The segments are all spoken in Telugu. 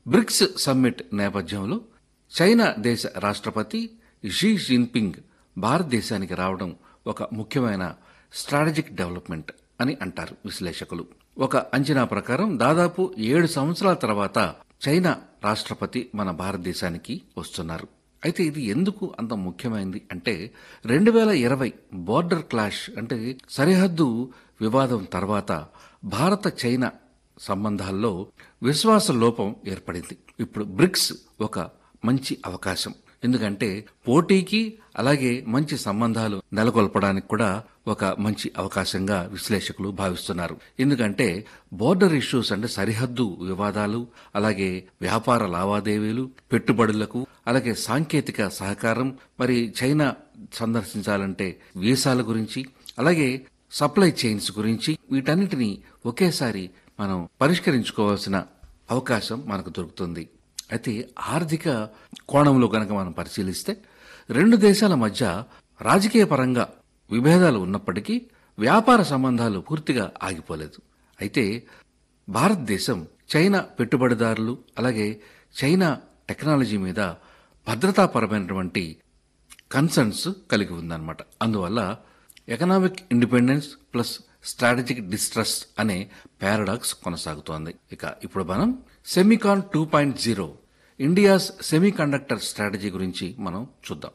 బ్రిక్స్ సమ్మిట్ నేపథ్యంలో చైనా దేశ రాష్ట్రపతి షీ జిన్పింగ్ భారతదేశానికి రావడం ఒక ముఖ్యమైన స్ట్రాటజిక్ డెవలప్మెంట్ అని అంటారు విశ్లేషకులు ఒక అంచనా ప్రకారం దాదాపు ఏడు సంవత్సరాల తర్వాత చైనా రాష్ట్రపతి మన భారతదేశానికి వస్తున్నారు అయితే ఇది ఎందుకు అంత ముఖ్యమైనది అంటే రెండు వేల ఇరవై బోర్డర్ క్లాష్ అంటే సరిహద్దు వివాదం తర్వాత భారత చైనా సంబంధాల్లో విశ్వాస లోపం ఏర్పడింది ఇప్పుడు బ్రిక్స్ ఒక మంచి అవకాశం ఎందుకంటే పోటీకి అలాగే మంచి సంబంధాలు నెలకొల్పడానికి కూడా ఒక మంచి అవకాశంగా విశ్లేషకులు భావిస్తున్నారు ఎందుకంటే బోర్డర్ ఇష్యూస్ అంటే సరిహద్దు వివాదాలు అలాగే వ్యాపార లావాదేవీలు పెట్టుబడులకు అలాగే సాంకేతిక సహకారం మరి చైనా సందర్శించాలంటే వీసాల గురించి అలాగే సప్లై చైన్స్ గురించి వీటన్నిటిని ఒకేసారి మనం పరిష్కరించుకోవాల్సిన అవకాశం మనకు దొరుకుతుంది అయితే ఆర్థిక కోణంలో గనక మనం పరిశీలిస్తే రెండు దేశాల మధ్య రాజకీయ పరంగా విభేదాలు ఉన్నప్పటికీ వ్యాపార సంబంధాలు పూర్తిగా ఆగిపోలేదు అయితే భారతదేశం చైనా పెట్టుబడిదారులు అలాగే చైనా టెక్నాలజీ మీద భద్రతాపరమైనటువంటి కన్సర్న్స్ కలిగి ఉందన్నమాట అందువల్ల economic independence plus strategic distrust అనే పారాడాక్స్ కొనసాగుతోంది ఇక ఇప్పుడు మనం Semicon two point zero India's semiconductor strategy గురించి మనం చూద్దాం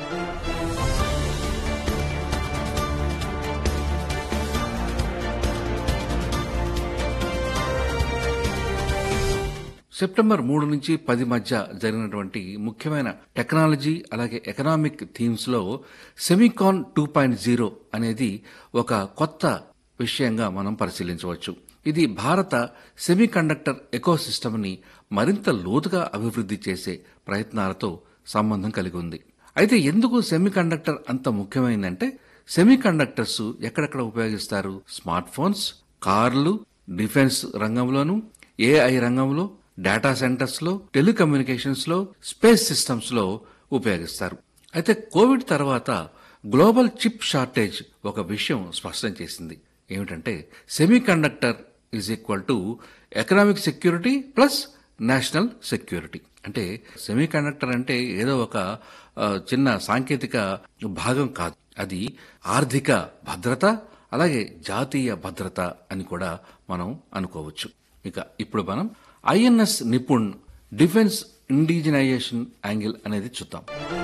సెప్టెంబర్ మూడు నుంచి పది మధ్య జరిగినటువంటి ముఖ్యమైన టెక్నాలజీ అలాగే ఎకనామిక్ థీమ్స్ లో సెమికాన్ టూ పాయింట్ జీరో అనేది ఒక కొత్త విషయంగా మనం పరిశీలించవచ్చు ఇది భారత సెమీ కండక్టర్ ఎకోసిస్టమ్ ని మరింత లోతుగా అభివృద్ధి చేసే ప్రయత్నాలతో సంబంధం కలిగి ఉంది అయితే ఎందుకు సెమీ కండక్టర్ అంత ముఖ్యమైందంటే సెమీ కండక్టర్స్ ఎక్కడెక్కడ ఉపయోగిస్తారు స్మార్ట్ ఫోన్స్ కార్లు డిఫెన్స్ రంగంలోను ఏఐ రంగంలో డేటా సెంటర్స్ లో టెలికమ్యూనికేషన్స్ లో స్పేస్ సిస్టమ్స్ లో ఉపయోగిస్తారు అయితే కోవిడ్ తర్వాత గ్లోబల్ చిప్ షార్టేజ్ ఒక విషయం స్పష్టం చేసింది ఏమిటంటే semiconductor is equal to economic security plus national security అంటే సెమీ కండక్టర్ అంటే ఏదో ఒక ఆ, చిన్న సాంకేతిక భాగం కాదు అది ఆర్థిక భద్రత అలాగే జాతీయ భద్రత అని కూడా మనం అనుకోవచ్చు ఇక ఇప్పుడు మనం INS Nipun defence indigenisation angle అనేది చూద్దాం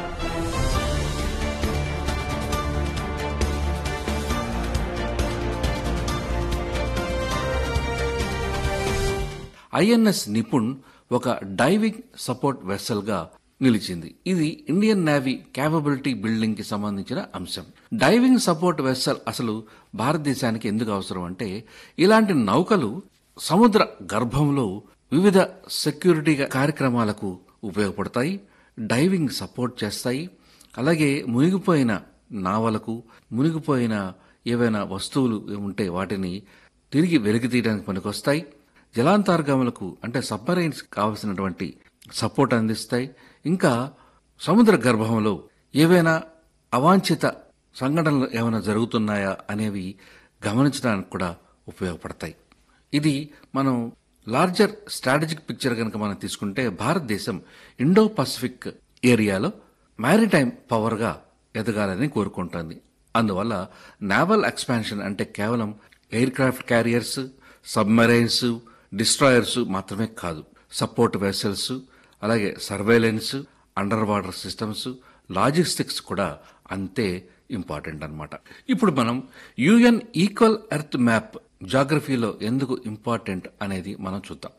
ఐఎన్ఎస్ నిపుణ్ ఒక డైవింగ్ సపోర్ట్ వెసల్ గా నిలిచింది ఇది ఇండియన్ నేవీ క్యాపబిలిటీ బిల్డింగ్ కి సంబంధించిన అంశం డైవింగ్ సపోర్ట్ వెసల్ అసలు భారతదేశానికి ఎందుకు అవసరం అంటే ఇలాంటి నౌకలు సముద్ర గర్భంలో వివిధ సెక్యూరిటీ కార్యక్రమాలకు ఉపయోగపడతాయి డైవింగ్ సపోర్ట్ చేస్తాయి అలాగే మునిగిపోయిన నావలకు మునిగిపోయిన ఏవైనా వస్తువులు ఉంటే వాటిని తిరిగి వెలికి తీయడానికి పనికొస్తాయి జలాంతర్గములకు అంటే సబ్మరైన్స్ కావలసినటువంటి సపోర్ట్ అందిస్తాయి ఇంకా సముద్ర గర్భంలో ఏవైనా అవాంఛిత సంఘటనలు ఏమైనా జరుగుతున్నాయా అనేవి గమనించడానికి కూడా ఉపయోగపడతాయి ఇది మనం లార్జర్ స్ట్రాటజిక్ పిక్చర్ కనుక మనం తీసుకుంటే భారతదేశం ఇండో పసిఫిక్ ఏరియాలో మ్యారిటైమ్ పవర్గా ఎదగాలని కోరుకుంటోంది అందువల్ల నావల్ ఎక్స్పాన్షన్ అంటే కేవలం aircraft carriers submarines destroyers మాత్రమే కాదు సపోర్ట్ వెసల్స్ అలాగే surveillance underwater systems logistics కూడా అంతే ఇంపార్టెంట్ అన్నమాట ఇప్పుడు మనం యుఎన్ ఈక్వల్ ఎర్త్ మ్యాప్ జాగ్రఫీలో ఎందుకు ఇంపార్టెంట్ అనేది మనం చూద్దాం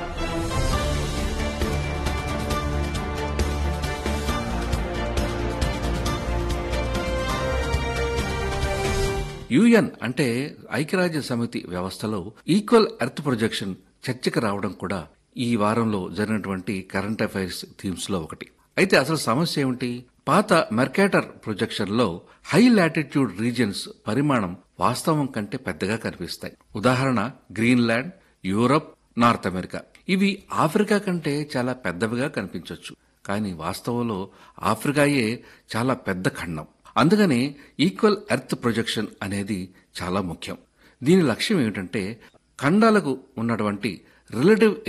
యుఎన్ అంటే ఐక్యరాజ్య సమితి వ్యవస్థలో ఈక్వల్ ఎర్త్ ప్రొజెక్షన్ చర్చకు రావడం కూడా ఈ వారంలో జరిగినటువంటి కరెంట్ అఫైర్స్ థీమ్స్ లో ఒకటి అయితే అసలు సమస్య ఏమిటి పాత మెర్కేటర్ ప్రొజెక్షన్ లో హై లాటిట్యూడ్ రీజియన్స్ పరిమాణం వాస్తవం కంటే పెద్దగా కనిపిస్తాయి ఉదాహరణ గ్రీన్లాండ్ యూరప్ నార్త్ అమెరికా ఇవి ఆఫ్రికా కంటే చాలా పెద్దవిగా కనిపించవచ్చు కానీ వాస్తవంలో ఆఫ్రికాయే చాలా పెద్ద ఖండం అందుకనే ఈక్వల్ ఎర్త్ ప్రొజెక్షన్ అనేది చాలా ముఖ్యం దీని లక్ష్యం ఏమిటంటే ఖండాలకు ఉన్నటువంటి రిలేటివ్